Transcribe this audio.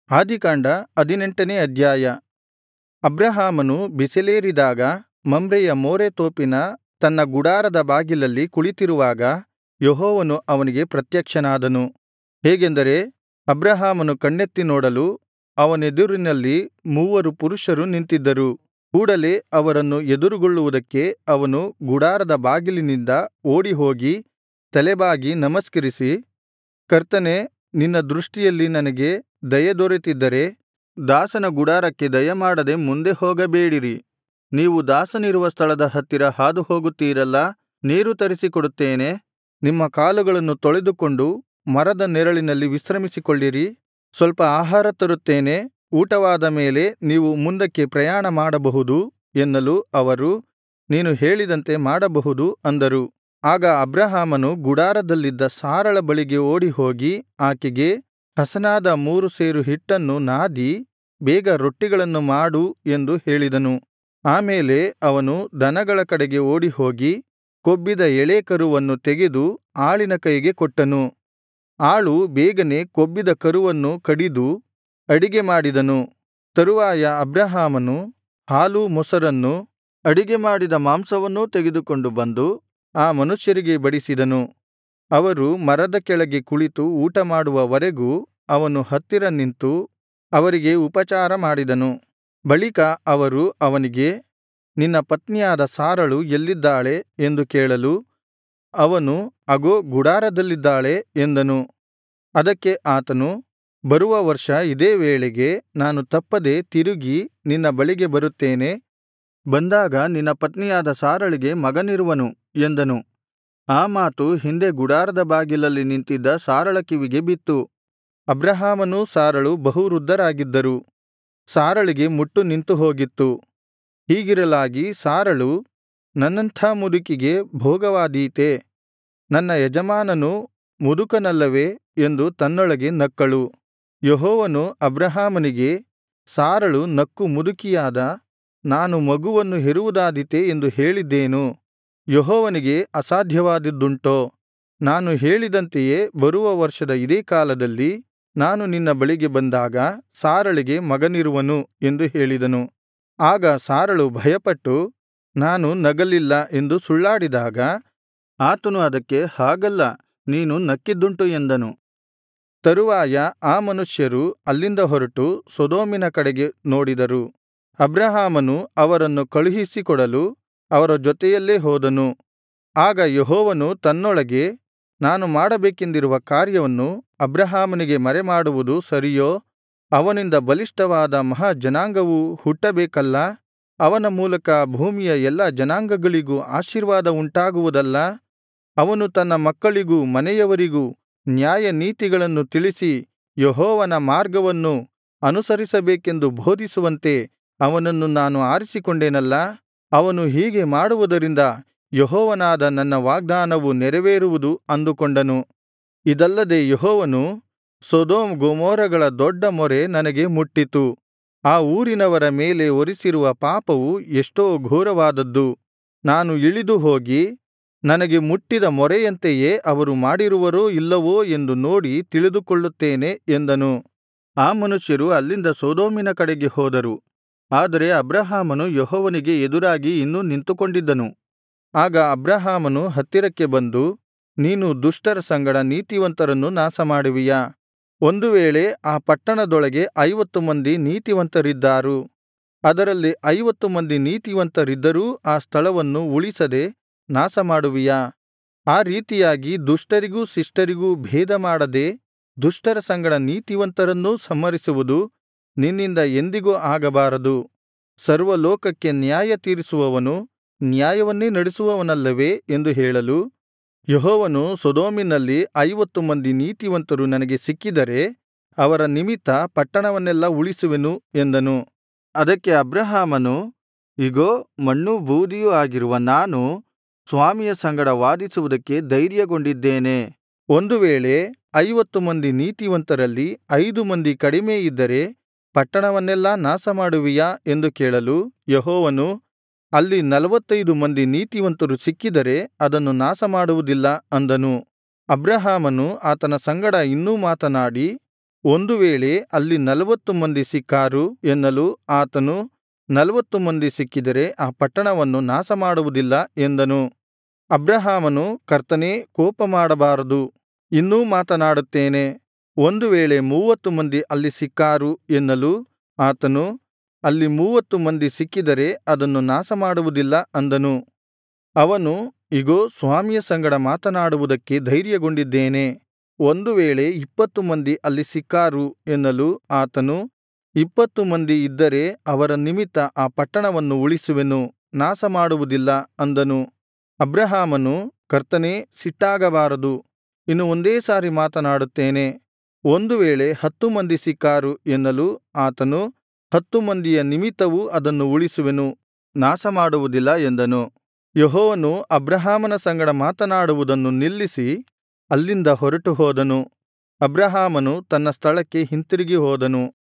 ಆದಿಕಾಂಡ ಹದಿನೆಂಟನೇ ಅಧ್ಯಾಯ ಅಬ್ರಹಾಮನು ಬಿಸಿಲೇರಿದಾಗ ಮಮ್ರೆಯ ಮೋರೆ ತೋಪಿನ ತನ್ನ ಗುಡಾರದ ಬಾಗಿಲಲ್ಲಿ ಕುಳಿತಿರುವಾಗ ಯೆಹೋವನು ಅವನಿಗೆ ಪ್ರತ್ಯಕ್ಷನಾದನು ಹೇಗೆಂದರೆ ಅಬ್ರಹಾಮನು ಕಣ್ಣೆತ್ತಿ ನೋಡಲು ಅವನೆದುರಿನಲ್ಲಿ ಮೂವರು ಪುರುಷರು ನಿಂತಿದ್ದರು ಕೂಡಲೆ ಅವರನ್ನು ಎದುರುಗೊಳ್ಳುವುದಕ್ಕೆ ಅವನು ಗುಡಾರದ ಬಾಗಿಲಿನಿಂದ ಓಡಿಹೋಗಿ ತಲೆಬಾಗಿ ನಮಸ್ಕರಿಸಿ ಕರ್ತನೇ ನಿನ್ನ ದೃಷ್ಟಿಯಲ್ಲಿ ನನಗೆ ದಯೆ ದೊರೆತಿದ್ದರೆ ದಾಸನ ಗುಡಾರಕ್ಕೆ ದಯಮಾಡದೆ ಮುಂದೆ ಹೋಗಬೇಡಿರಿ ನೀವು ದಾಸನಿರುವ ಸ್ಥಳದ ಹತ್ತಿರ ಹಾದುಹೋಗುತ್ತೀರಲ್ಲಾ ನೀರು ತರಿಸಿಕೊಡುತ್ತೇನೆ ನಿಮ್ಮ ಕಾಲುಗಳನ್ನು ತೊಳೆದುಕೊಂಡು ಮರದ ನೆರಳಿನಲ್ಲಿ ವಿಶ್ರಮಿಸಿಕೊಳ್ಳಿರಿ ಸ್ವಲ್ಪ ಆಹಾರ ತರುತ್ತೇನೆ ಊಟವಾದ ಮೇಲೆ ನೀವು ಮುಂದಕ್ಕೆ ಪ್ರಯಾಣ ಮಾಡಬಹುದು ಎನ್ನಲು ಅವರು ನೀನು ಹೇಳಿದಂತೆ ಮಾಡಬಹುದು ಅಂದರು ಆಗ ಅಬ್ರಹಾಮನು ಗುಡಾರದಲ್ಲಿದ್ದ ಸಾರಳ ಬಳಿಗೆ ಓಡಿಹೋಗಿ ಆಕೆಗೆ ಹಸನಾದ ಮೂರು ಸೇರು ಹಿಟ್ಟನ್ನು ನಾದಿ ಬೇಗ ರೊಟ್ಟಿಗಳನ್ನು ಮಾಡು ಎಂದು ಹೇಳಿದನು ಆಮೇಲೆ ಅವನು ದನಗಳ ಕಡೆಗೆ ಓಡಿಹೋಗಿ ಕೊಬ್ಬಿದ ಎಳೇ ಕರುವನ್ನು ತೆಗೆದು ಆಳಿನ ಕೈಗೆ ಕೊಟ್ಟನು ಆಳು ಬೇಗನೆ ಕೊಬ್ಬಿದ ಕರುವನ್ನು ಕಡಿದು ಅಡಿಗೆ ಮಾಡಿದನು ತರುವಾಯ ಅಬ್ರಹಾಮನು ಹಾಲೂ ಮೊಸರನ್ನೂ ಅಡಿಗೆ ಮಾಡಿದ ಮಾಂಸವನ್ನೂ ತೆಗೆದುಕೊಂಡು ಬಂದು ಆ ಮನುಷ್ಯರಿಗೆ ಬಡಿಸಿದನು ಅವರು ಮರದ ಕೆಳಗೆ ಕುಳಿತು ಊಟಮಾಡುವ ವರೆಗೂ ಅವನು ಹತ್ತಿರ ನಿಂತು ಅವರಿಗೆ ಉಪಚಾರ ಮಾಡಿದನು ಬಳಿಕ ಅವರು ಅವನಿಗೆ ನಿನ್ನ ಪತ್ನಿಯಾದ ಸಾರಳು ಎಲ್ಲಿದ್ದಾಳೆ ಎಂದು ಕೇಳಲು ಅವನು ಅಗೋ ಗುಡಾರದಲ್ಲಿದ್ದಾಳೆ ಎಂದನು ಅದಕ್ಕೆ ಆತನು ಬರುವ ವರ್ಷ ಇದೇ ವೇಳೆಗೆ ನಾನು ತಪ್ಪದೆ ತಿರುಗಿ ನಿನ್ನ ಬಳಿಗೆ ಬರುತ್ತೇನೆ ಬಂದಾಗ ನಿನ್ನ ಪತ್ನಿಯಾದ ಸಾರಳಿಗೆ ಮಗನಿರುವನು ಎಂದನು ಆ ಮಾತು ಹಿಂದೆ ಗುಡಾರದ ಬಾಗಿಲಲ್ಲಿ ನಿಂತಿದ್ದ ಸಾರಳ ಕಿವಿಗೆ ಬಿತ್ತು ಅಬ್ರಹಾಮನೂ ಸಾರಳು ಬಹು ವೃದ್ಧರಾಗಿದ್ದರು ಸಾರಳಿಗೆ ಮುಟ್ಟು ನಿಂತು ಹೋಗಿತ್ತು ಹೀಗಿರಲಾಗಿ ಸಾರಳು ನನ್ನಂಥ ಮುದುಕಿಗೆ ಭೋಗವಾದೀತೇ ನನ್ನ ಯಜಮಾನನು ಮುದುಕನಲ್ಲವೇ ಎಂದು ತನ್ನೊಳಗೆ ನಕ್ಕಳು ಯೆಹೋವನು ಅಬ್ರಹಾಮನಿಗೆ ಸಾರಳು ನಕ್ಕು ಮುದುಕಿಯಾದ ನಾನು ಮಗುವನ್ನು ಹೆರುವುದಾದೀತೇ ಎಂದು ಹೇಳಿದ್ದೇನು ಯೆಹೋವನಿಗೆ ಅಸಾಧ್ಯವಾದದ್ದುಂಟೋ ನಾನು ಹೇಳಿದಂತೆಯೇ ಬರುವ ವರ್ಷದ ಇದೇ ಕಾಲದಲ್ಲಿ ನಾನು ನಿನ್ನ ಬಳಿಗೆ ಬಂದಾಗ ಸಾರಳಿಗೆ ಮಗನಿರುವನು ಎಂದು ಹೇಳಿದನು ಆಗ ಸಾರಳು ಭಯಪಟ್ಟು ನಾನು ನಗಲಿಲ್ಲ ಎಂದು ಸುಳ್ಳಾಡಿದಾಗ ಆತನು ಅದಕ್ಕೆ ಹಾಗಲ್ಲ ನೀನು ನಕ್ಕಿದ್ದುಂಟು ಎಂದನು ತರುವಾಯ ಆ ಮನುಷ್ಯರು ಅಲ್ಲಿಂದ ಹೊರಟು ಸೊದೋಮಿನ ಕಡೆಗೆ ನೋಡಿದರು ಅಬ್ರಹಾಮನು ಅವರನ್ನು ಕಳುಹಿಸಿಕೊಡಲು ಅವರ ಜೊತೆಯಲ್ಲೇ ಹೋದನು ಆಗ ಯೆಹೋವನು ತನ್ನೊಳಗೆ ನಾನು ಮಾಡಬೇಕೆಂದಿರುವ ಕಾರ್ಯವನ್ನು ಅಬ್ರಹಾಮನಿಗೆ ಮರೆಮಾಡುವುದು ಸರಿಯೋ ಅವನಿಂದ ಬಲಿಷ್ಠವಾದ ಮಹಾ ಜನಾಂಗವು ಹುಟ್ಟಬೇಕಲ್ಲಾ ಅವನ ಮೂಲಕ ಭೂಮಿಯ ಎಲ್ಲಾ ಜನಾಂಗಗಳಿಗೂ ಆಶೀರ್ವಾದ ಉಂಟಾಗುವುದಲ್ಲಾ ಅವನು ತನ್ನ ಮಕ್ಕಳಿಗೂ ಮನೆಯವರಿಗೂ ನ್ಯಾಯನೀತಿಗಳನ್ನು ತಿಳಿಸಿ ಯೆಹೋವನ ಮಾರ್ಗವನ್ನು ಅನುಸರಿಸಬೇಕೆಂದು ಬೋಧಿಸುವಂತೆ ಅವನನ್ನು ನಾನು ಆರಿಸಿಕೊಂಡೆನಲ್ಲಾ ಅವನು ಹೀಗೆ ಮಾಡುವುದರಿಂದ ಯೆಹೋವನಾದ ನನ್ನ ವಾಗ್ದಾನವು ನೆರವೇರುವುದು ಅಂದುಕೊಂಡನು ಇದಲ್ಲದೆ ಯೆಹೋವನು ಸೊದೋಮ್ ಗೊಮೋರಗಳ ದೊಡ್ಡ ಮೊರೆ ನನಗೆ ಮುಟ್ಟಿತು ಆ ಊರಿನವರ ಮೇಲೆ ಹೊರಿಸಿರುವ ಪಾಪವು ಎಷ್ಟೋ ಘೋರವಾದದ್ದು ನಾನು ಇಳಿದು ಹೋಗಿ ನನಗೆ ಮುಟ್ಟಿದ ಮೊರೆಯಂತೆಯೇ ಅವರು ಮಾಡಿರುವರೋ ಇಲ್ಲವೋ ಎಂದು ನೋಡಿ ತಿಳಿದುಕೊಳ್ಳುತ್ತೇನೆ ಎಂದನು ಆ ಮನುಷ್ಯರು ಅಲ್ಲಿಂದ ಸೊದೋಮಿನ ಕಡೆಗೆ ಹೋದರು ಆದರೆ ಅಬ್ರಹಾಮನು ಯೆಹೋವನಿಗೆ ಎದುರಾಗಿ ಇನ್ನೂ ನಿಂತುಕೊಂಡಿದ್ದನು ಆಗ ಅಬ್ರಹಾಮನು ಹತ್ತಿರಕ್ಕೆ ಬಂದು ನೀನು ದುಷ್ಟರ ಸಂಗಡ ನೀತಿವಂತರನ್ನು ನಾಶಮಾಡುವಿಯಾ ಒಂದು ವೇಳೆ ಆ ಪಟ್ಟಣದೊಳಗೆ ಐವತ್ತು ಮಂದಿ ನೀತಿವಂತರಿದ್ದಾರು ಅದರಲ್ಲಿ ಐವತ್ತು ಮಂದಿ ನೀತಿವಂತರಿದ್ದರೂ ಆ ಸ್ಥಳವನ್ನು ಉಳಿಸದೆ ನಾಶಮಾಡುವಿಯಾ ಆ ರೀತಿಯಾಗಿ ದುಷ್ಟರಿಗೂ ಶಿಷ್ಟರಿಗೂ ಭೇದಮಾಡದೆ ದುಷ್ಟರ ಸಂಗಡ ನೀತಿವಂತರನ್ನೂ ಸಂಹರಿಸುವುದು ನಿನ್ನಿಂದ ಎಂದಿಗೂ ಆಗಬಾರದು ಸರ್ವಲೋಕಕ್ಕೆ ನ್ಯಾಯ ತೀರಿಸುವವನು ನ್ಯಾಯವನ್ನೇ ನಡೆಸುವವನಲ್ಲವೇ ಎಂದು ಹೇಳಲು ಯೆಹೋವನು ಸೊದೋಮಿನಲ್ಲಿ ಐವತ್ತು ಮಂದಿ ನೀತಿವಂತರು ನನಗೆ ಸಿಕ್ಕಿದರೆ ಅವರ ನಿಮಿತ್ತ ಪಟ್ಟಣವನ್ನೆಲ್ಲಾ ಉಳಿಸುವೆನು ಎಂದನು ಅದಕ್ಕೆ ಅಬ್ರಹಾಮನು ಇಗೋ ಮಣ್ಣೂ ಬೂದಿಯೂ ಆಗಿರುವ ನಾನು ಸ್ವಾಮಿಯ ಸಂಗಡ ವಾದಿಸುವುದಕ್ಕೆ ಧೈರ್ಯಗೊಂಡಿದ್ದೇನೆ ಒಂದು ವೇಳೆ ಐವತ್ತು ಮಂದಿ ನೀತಿವಂತರಲ್ಲಿ ಐದು ಮಂದಿ ಕಡಿಮೆ ಇದ್ದರೆ ಪಟ್ಟಣವನ್ನೆಲ್ಲಾ ನಾಶಮಾಡುವಿಯಾ ಎಂದು ಕೇಳಲು ಯೆಹೋವನು ಅಲ್ಲಿ ನಲ್ವತ್ತೈದು ಮಂದಿ ನೀತಿವಂತರು ಸಿಕ್ಕಿದರೆ ಅದನ್ನು ನಾಶಮಾಡುವುದಿಲ್ಲ ಅಂದನು ಅಬ್ರಹಾಮನು ಆತನ ಸಂಗಡ ಇನ್ನೂ ಮಾತನಾಡಿ ಒಂದು ವೇಳೆ ಅಲ್ಲಿ ನಲ್ವತ್ತು ಮಂದಿ ಸಿಕ್ಕಾರು ಎನ್ನಲು ಆತನು ನಲ್ವತ್ತು ಮಂದಿ ಸಿಕ್ಕಿದರೆ ಆ ಪಟ್ಟಣವನ್ನು ನಾಶಮಾಡುವುದಿಲ್ಲ ಎಂದನು ಅಬ್ರಹಾಮನು ಕರ್ತನೇ ಕೋಪಮಾಡಬಾರದು ಇನ್ನೂ ಮಾತನಾಡುತ್ತೇನೆ ಒಂದು ವೇಳೆ ಮೂವತ್ತು ಮಂದಿ ಅಲ್ಲಿ ಸಿಕ್ಕಾರು ಎನ್ನಲು ಆತನು ಅಲ್ಲಿ ಮೂವತ್ತು ಮಂದಿ ಸಿಕ್ಕಿದರೆ ಅದನ್ನು ನಾಶಮಾಡುವುದಿಲ್ಲ ಅಂದನು ಅವನು ಇಗೋ ಸ್ವಾಮಿಯ ಸಂಗಡ ಮಾತನಾಡುವುದಕ್ಕೆ ಧೈರ್ಯಗೊಂಡಿದ್ದೇನೆ ಒಂದು ವೇಳೆ ಇಪ್ಪತ್ತು ಮಂದಿ ಅಲ್ಲಿ ಸಿಕ್ಕಾರು ಎನ್ನಲು ಆತನು ಇಪ್ಪತ್ತು ಮಂದಿ ಇದ್ದರೆ ಅವರ ನಿಮಿತ್ತ ಆ ಪಟ್ಟಣವನ್ನು ಉಳಿಸುವೆನು ನಾಶಮಾಡುವುದಿಲ್ಲ ಅಂದನು ಅಬ್ರಹಾಮನು ಕರ್ತನೇ ಸಿಟ್ಟಾಗಬಾರದು ಇನ್ನು ಒಂದೇ ಸಾರಿ ಮಾತನಾಡುತ್ತೇನೆ ಒಂದು ವೇಳೆ ಹತ್ತು ಮಂದಿ ಸಿಕ್ಕಾರು ಎನ್ನಲು ಆತನು ಹತ್ತು ಮಂದಿಯ ನಿಮಿತ್ತವೂ ಅದನ್ನು ಉಳಿಸುವೆನು ನಾಶಮಾಡುವುದಿಲ್ಲ ಎಂದನು ಯೆಹೋವನು ಅಬ್ರಹಾಮನ ಸಂಗಡ ಮಾತನಾಡುವುದನ್ನು ನಿಲ್ಲಿಸಿ ಅಲ್ಲಿಂದ ಹೊರಟು ಹೋದನು ಅಬ್ರಹಾಮನು ತನ್ನ ಸ್ಥಳಕ್ಕೆ ಹಿಂತಿರುಗಿ ಹೋದನು